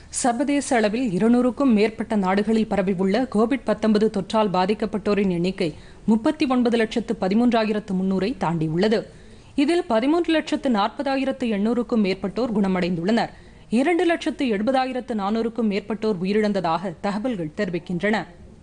சர்வதேச அளவில் இருநூறுக்கும் மேற்பட்ட நாடுகளில் பரவியுள்ள கோவிட் 19 தொற்றால் பாதிக்கப்பட்டோரின் எண்ணிக்கை முப்பத்தி ஒன்பது லட்சத்து பதிமூன்றாயிரத்து முன்னூரை தாண்டியுள்ளது இதில் பதிமூன்று லட்சத்து நாற்பதாயிரத்து எண்ணூறுக்கும் மேற்பட்டோர் குணமடைந்துள்ளனர் இரண்டு லட்சத்து எழுபதாயிரத்து நானூறுக்கும் மேற்பட்டோர் உயிரிழந்ததாக தகவல்கள் தெரிவிக்கின்றன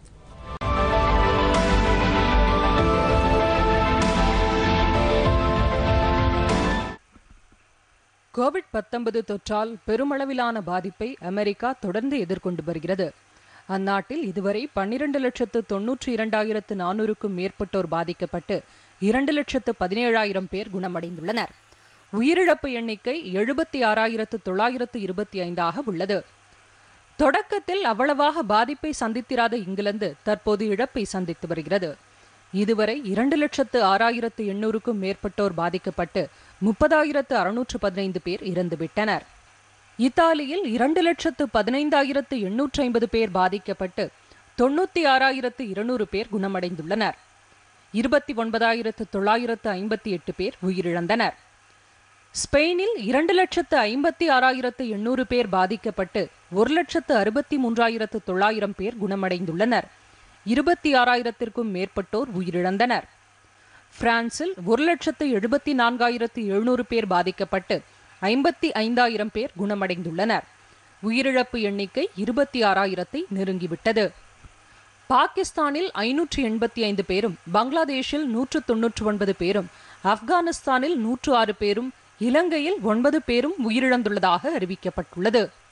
கோவிட் 19 தொற்றால் பெருமளவிலான பாதிப்பை அமெரிக்கா தொடர்ந்து எதிர்கொண்டு வருகிறது அந்நாட்டில் இதுவரை பன்னிரண்டு லட்சத்து தொன்னூற்றி இரண்டாயிரத்து நானூறுக்கும் மேற்பட்டோர் பாதிக்கப்பட்டு இரண்டு லட்சத்து பதினேழாயிரம் பேர் குணமடைந்துள்ளனர் உயிரிழப்பு எண்ணிக்கை எழுபத்தி ஆறாயிரத்து தொள்ளாயிரத்து இருபத்தி ஐந்தாக உள்ளது தொடக்கத்தில் அவ்வளவாக பாதிப்பை சந்தித்திராத இங்கிலாந்து தற்போது இழப்பை சந்தித்து வருகிறது இதுவரை இரண்டு லட்சத்து ஆறாயிரத்து எண்ணூறுக்கும் மேற்பட்டோர் பாதிக்கப்பட்டு முப்பதாயிரத்து அறுநூற்று பதினைந்து பேர் இறந்துவிட்டனர் இத்தாலியில் இரண்டு லட்சத்து பதினைந்தாயிரத்து எண்ணூற்று ஐம்பது பேர் பாதிக்கப்பட்டு தொண்ணூத்தி ஆறாயிரத்து இருநூறு பேர் குணமடைந்துள்ளனர் இருபத்தி ஒன்பதாயிரத்து தொள்ளாயிரத்து ஐம்பத்தி எட்டு பேர் உயிரிழந்தனர் ஸ்பெயினில் இரண்டு லட்சத்து ஐம்பத்தி ஆறாயிரத்து எண்ணூறு பேர் பாதிக்கப்பட்டு ஒரு லட்சத்து அறுபத்தி மூன்றாயிரத்து தொள்ளாயிரம் பேர் குணமடைந்துள்ளனர் இருபத்தி ஆறாயிரத்திற்கும் மேற்பட்டோர் உயிரிழந்தனர் பிரான்சில் ஒரு லட்சத்து எழுபத்தி நான்காயிரத்து எழுநூறு பேர் பாதிக்கப்பட்டு ஐம்பத்தி ஐந்தாயிரம் பேர் குணமடைந்துள்ளனர் உயிரிழப்பு எண்ணிக்கை இருபத்தி ஆறாயிரத்தை நெருங்கிவிட்டது பாகிஸ்தானில் ஐநூற்று எண்பத்தி ஐந்து பேரும் பங்களாதேஷில் நூற்று தொன்னூற்று ஒன்பது பேரும் ஆப்கானிஸ்தானில் நூற்று ஆறு பேரும் இலங்கையில் ஒன்பது பேரும் உயிரிழந்துள்ளதாக அறிவிக்கப்பட்டுள்ளது